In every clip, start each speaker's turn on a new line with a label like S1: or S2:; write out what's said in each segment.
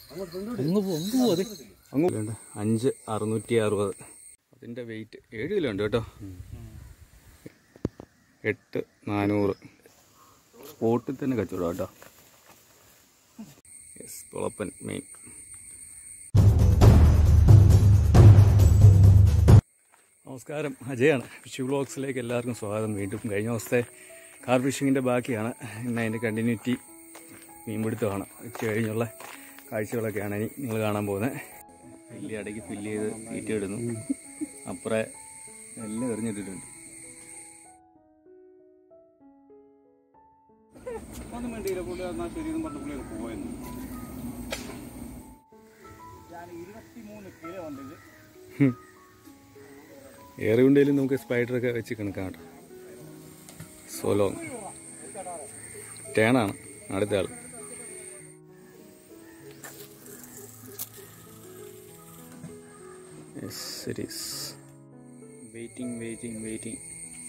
S1: അങ്ങ് പോ അങ്ങ് പോ അതെ
S2: അങ്ങ് വേണ്ട അഞ്ച് അറുന്നൂറ്റി അറുപത് അതിൻ്റെ വെയിറ്റ് ഏഴ് കിലോ ഉണ്ട് കേട്ടോ എട്ട് നാനൂറ് സ്പോട്ടിൽ തന്നെ കച്ചവടം കേട്ടോ യെസ് പൊളപ്പൻ മെയിൻ നമസ്കാരം അജയാണ് ഫിഷ് വ്ളോഗ്സിലേക്ക് എല്ലാവർക്കും സ്വാഗതം വീണ്ടും കഴിഞ്ഞ ദിവസത്തെ കാർ ഫിഷിങ്ങിൻ്റെ ബാക്കിയാണ് ഇന്ന് അതിൻ്റെ കണ്ടിന്യൂറ്റി മീൻപിടുത്തമാണ് ഉച്ച കഴിഞ്ഞുള്ള കാഴ്ചകളൊക്കെയാണ് ഇനി നിങ്ങൾ കാണാൻ പോകുന്നത് വലിയ അടയ്ക്ക് ഫില്ല് ചെയ്ത് തീറ്റ ഇടുന്നു അപ്പുറേ എല്ലാം എറിഞ്ഞിട്ടിട്ടുണ്ട്
S3: ഒന്നും വേണ്ടിയില്ല പുള്ളി എന്നാൽ ശരി എന്നും പറഞ്ഞ പുള്ളി പോയെന്ന് ഞാൻ ഇരുപത്തിമൂന്ന് കിലോ ഉണ്ട് ഇത്
S2: ഏറെ ഉണ്ടെങ്കിലും നമുക്ക് സ്പൈഡറൊക്കെ വെച്ച് കണക്കാണ് സോലോ ടേണാണ് അടുത്ത ആൾ yes it is waiting waiting waiting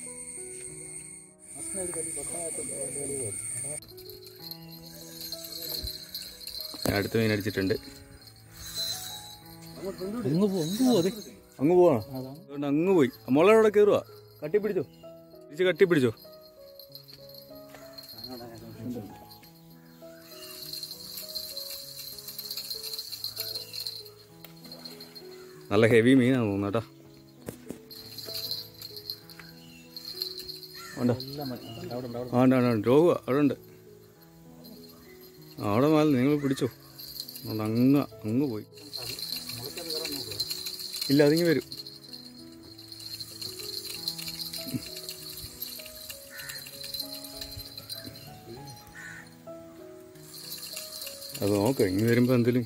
S2: അടുത്ത മീൻ അടിച്ചിട്ടുണ്ട്
S1: അങ്ങ് പോ അങ്ങ് പോ അതെ
S2: അങ്ങ് പോവാണോ അതുകൊണ്ട് അങ്ങ് പോയി മോളെ അവിടെ കയറുക കട്ടിപ്പിടിച്ചോ തിരിച്ച് കട്ടിപ്പിടിച്ചോ നല്ല ഹെവി മീനാണ് തോന്നുന്നു കേട്ടോ ഉണ്ടോ ആ ഉണ്ട് ഉണ്ട് രോഗ അവിടെ ഉണ്ട് ആ, അവിടെ മാല നിങ്ങൾ പിടിച്ചോ അതുകൊണ്ട് അങ്ങ് അങ്ങ് പോയി ഇല്ല അതിങ്ങ് വരും അത് നോക്കാം ഇങ്ങ് വരുമ്പോ എന്തേലും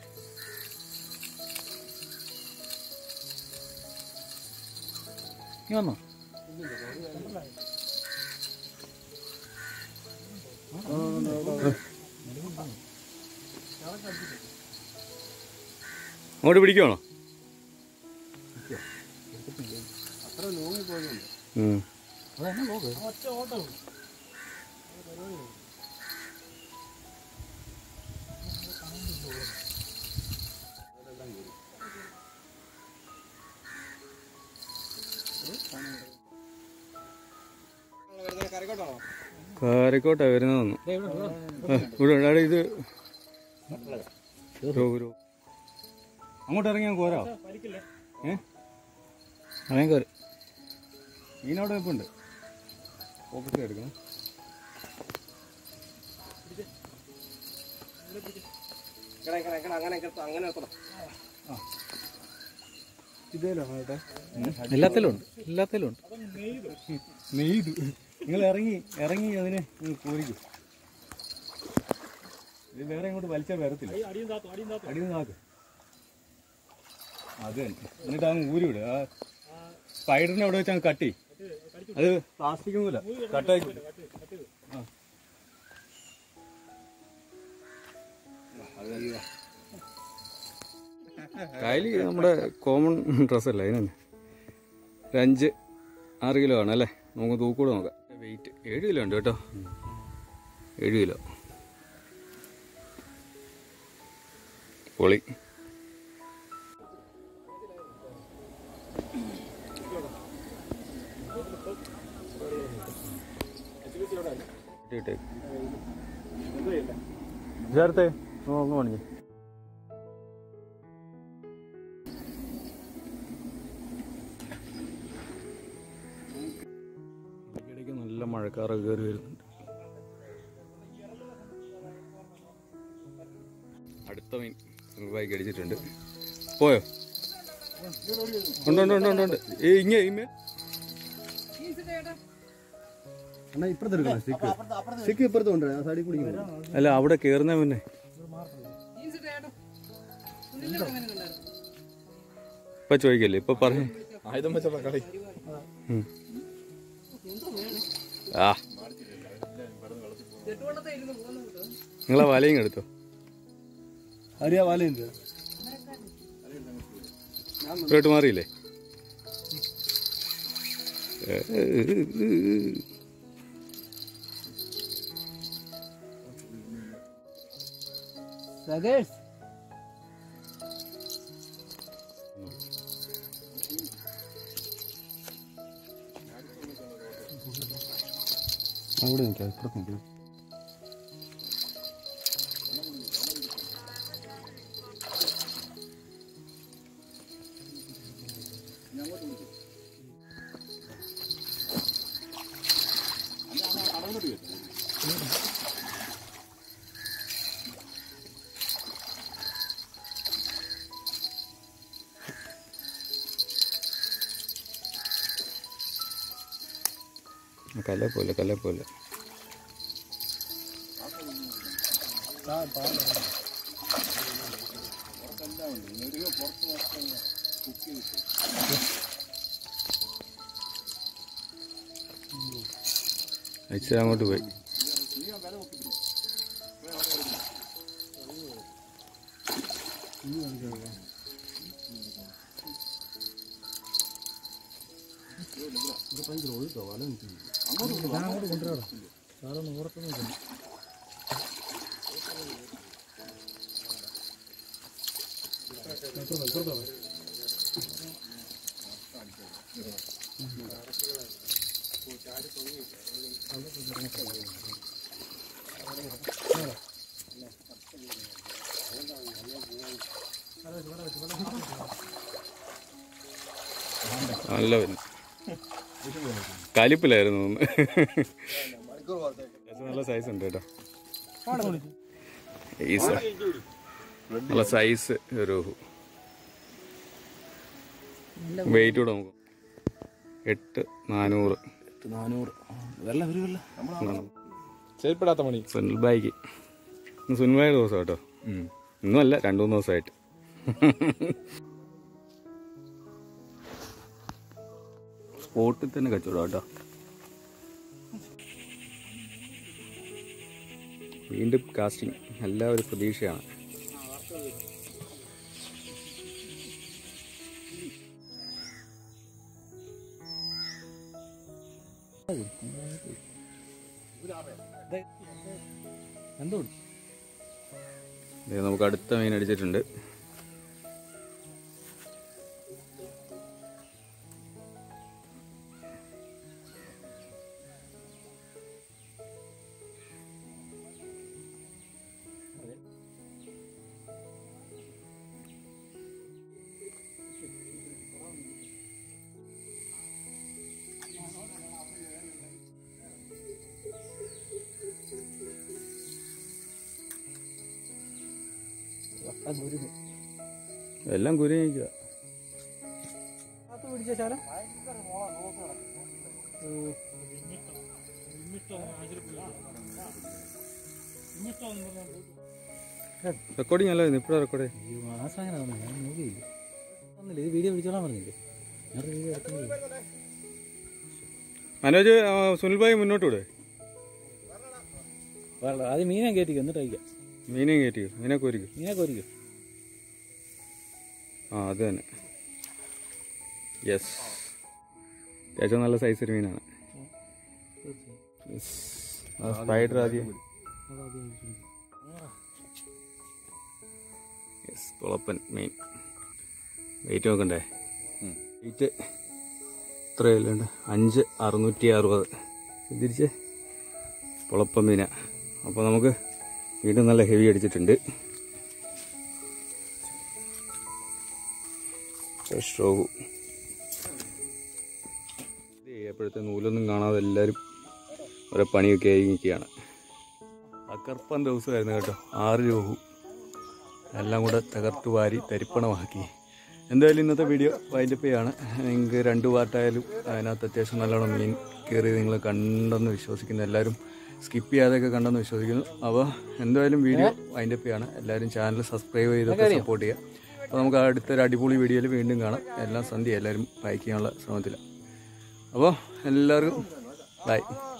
S1: നീ വന്നോ
S2: അങ്ങോട്ട് പിടിക്കുവാണോ ഉം.
S1: അതെന്നെ നോക്ക്
S2: കാരക്കോട്ടാ വരുന്നതെന്നു ഇവിടെ ഇവിടെ അവിടെ ഇത് രോഗ, രോഗ. അങ്ങോട്ട് ഇറങ്ങിയാൽ കോരാ ഏ
S1: അവൻ കയറി
S2: ഈനവിടെ നിൽപ്പുണ്ട് ഓഫീസിൽ എടുക്കണം
S3: അങ്ങനെ എത്തണം
S2: ഇതേലാണോ ഏട്ടാ
S1: എല്ലാത്തിലും ഉണ്ട് എല്ലാത്തിലും ഉണ്ട്
S2: നെയ്തു നിങ്ങൾ ഇറങ്ങി ഇറങ്ങി അതിനെ നിങ്ങൾ കോരിക്കും ഇത് വേറെ ഇങ്ങോട്ട് വലിച്ചാൽ വരത്തില്ല അടിയിൽ നാക്ക് അത് തന്നെ എന്നിട്ട് അങ്ങ് ഊരി വിടുക ആ സ്പൈഡറിനെ അവിടെ വെച്ച് അങ്ങ് കട്ടി അത് പ്ലാസ്റ്റിക് ഒന്നുമില്ല കട്ടാക്കി വിടും. ആ. കയ്യിൽ നമ്മുടെ കോമൺ ഡ്രസ്സല്ല അതിന് ഒരു അഞ്ച് ആറ് കിലോ ആണ് അല്ലേ നമുക്ക് തൂക്കൂടെ നോക്കാം വെയിറ്റ് ഏഴ് കിലോ ഉണ്ട് കേട്ടോ ഏഴ് കിലോ പൊളി ചേർത്തേ ഒന്ന് പണിഞ്ഞു ഇടയ്ക്കിടയ്ക്ക് നല്ല മഴക്കാറൊക്കെ കയറി വരുന്നുണ്ട് അടുത്ത മീൻ സുഖമായി അടിച്ചിട്ടുണ്ട് പോയോ ഉണ്ട് ഉണ്ട് ഉണ്ട് ഉണ്ട് ഉണ്ട് ഏ ഇങ്ങ ഇമ്മ
S4: അണ്ണാ ഇപ്പുറത്ത് എടുക്കണം സ്റ്റിക്ക് സ്റ്റിക്ക് ഇപ്പുറത്ത് കൊണ്ടുവരാം ആ സൈഡിൽ കുടിക്കുന്നു
S2: അല്ല അവിടെ കയറുന്ന മുന്നേ ഇപ്പൊ ചോദിക്കല്ലേ ഇപ്പൊ പറഞ്ഞു
S4: ആയുധം വെച്ചുള്ള കളി
S2: ആ നിങ്ങളെ വലയും എടുത്തോ
S4: അറിയാ വാലയുണ്ട്
S2: ഇപ്പോഴോട്ട് മാറിയില്ലേ
S1: സഗേഴ്സ്
S4: അവിടെ നിൽക്കാം ഇപ്പുറത്ത് നിൽക്കാം
S2: കല്ലേ പോലെ കല്ലേ പോലെ ഇച്ചിരി അങ്ങോട്ട് പോയി നല്ല വരുന്നു കലിപ്പിലായിരുന്നു ഒന്ന് നല്ല സൈസ് ഉണ്ട് കേട്ടോ ഈ സ- നല്ല സൈസ് ഒരു വെയിറ്റ് കൂടെ നമുക്ക് എട്ട് നാനൂറ്
S1: നാനൂറ് വെള്ളം വരുമല്ല
S2: ശരിപ്പെടാത്ത മണി സുനിൽ ബായിക്ക് ഇന്ന് സുനിൽ ബായി ദിവസം കേട്ടോ ഇന്നും അല്ല രണ്ടു മൂന്ന് ദിവസമായിട്ട് സ്പോട്ടിൽ തന്നെ കച്ചവടം കേട്ടോ വീണ്ടും കാസ്റ്റിംഗ് എല്ലാ ഒരു പ്രതീക്ഷയാണ്
S1: എന്തോ
S2: ദേ നമുക്ക് അടുത്ത മീൻ അടിച്ചിട്ടുണ്ട് എല്ലാം കുരുങ്ങിക്കുക
S1: പിടിച്ച ശാലം
S2: റെക്കോർഡിംഗ് അല്ല ഇപ്പോഴാണ് റെക്കോർഡ്
S1: അയ്യോ മാസം അങ്ങനെ വന്നു ഞാൻ നോക്കിയില്ല വന്നില്ല ഇത് വീഡിയോ പിടിച്ചോളാൻ പറഞ്ഞില്ലേ ഞാൻ വീഡിയോ എടുക്കുന്നില്ല
S2: മനോജ് ആ, സുനിൽ ഭായി മുന്നോട്ട് വിട്
S1: വേണ്ട ആദ്യം മീനെ കയറ്റിക്കും എന്നിട്ട് അയക്കാം
S2: മീനെ കയറ്റിയോ മീനെ കോരിക്കും
S1: മീനെ കോരിക്കും
S2: ആ അത് തന്നെ യെസ് അത്യാവശ്യം നല്ല സൈസ് ഒരു മീനാണ് യെസ് ആ സ്പൈഡർ ആദ്യം യെസ് തുളപ്പൻ മീൻ വെയിറ്റ് നോക്കണ്ടേ വെയിറ്റ് എത്രയല്ലുണ്ട് അഞ്ച് അറുന്നൂറ്റി അറുപത് തിരിച്ച് പുളപ്പൻ മീന അപ്പോൾ നമുക്ക് വീണ്ടും നല്ല ഹെവി അടിച്ചിട്ടുണ്ട് ഫ്രഷ് റോഹു എപ്പോഴത്തെ നൂലൊന്നും കാണാതെ എല്ലാവരും ഓരോ പണിയൊക്കെ ആയി നിൽക്കുകയാണ് തകർപ്പൻ ദിവസമായിരുന്നു കേട്ടോ ആറ് രോഹു എല്ലാം കൂടെ തകർത്ത് വാരി തരിപ്പണമാക്കി എന്തായാലും ഇന്നത്തെ വീഡിയോ വൈൻഡപ്പ് ചെയ്യാണ് നിങ്ങൾക്ക് രണ്ട് പാർട്ടായാലും അതിനകത്ത് അത്യാവശ്യം നല്ലോണം മീൻ കയറി നിങ്ങൾ കണ്ടെന്ന് വിശ്വസിക്കുന്നു എല്ലാവരും സ്കിപ്പ് ചെയ്യാതെയൊക്കെ കണ്ടെന്ന് വിശ്വസിക്കുന്നു അപ്പോൾ എന്തായാലും വീഡിയോ വൈൻഡപ്പ് ചെയ്യാണ് എല്ലാവരും ചാനൽ സബ്സ്ക്രൈബ് ചെയ്തൊക്കെ സപ്പോർട്ട് ചെയ്യുക അപ്പോൾ നമുക്ക് അടുത്തൊരു അടിപൊളി വീഡിയോയിൽ വീണ്ടും കാണാം എല്ലാം സന്ധ്യ എല്ലാവരും വായിക്കാനുള്ള ശ്രമത്തിലാണ് അപ്പോൾ എല്ലാവർക്കും ബൈ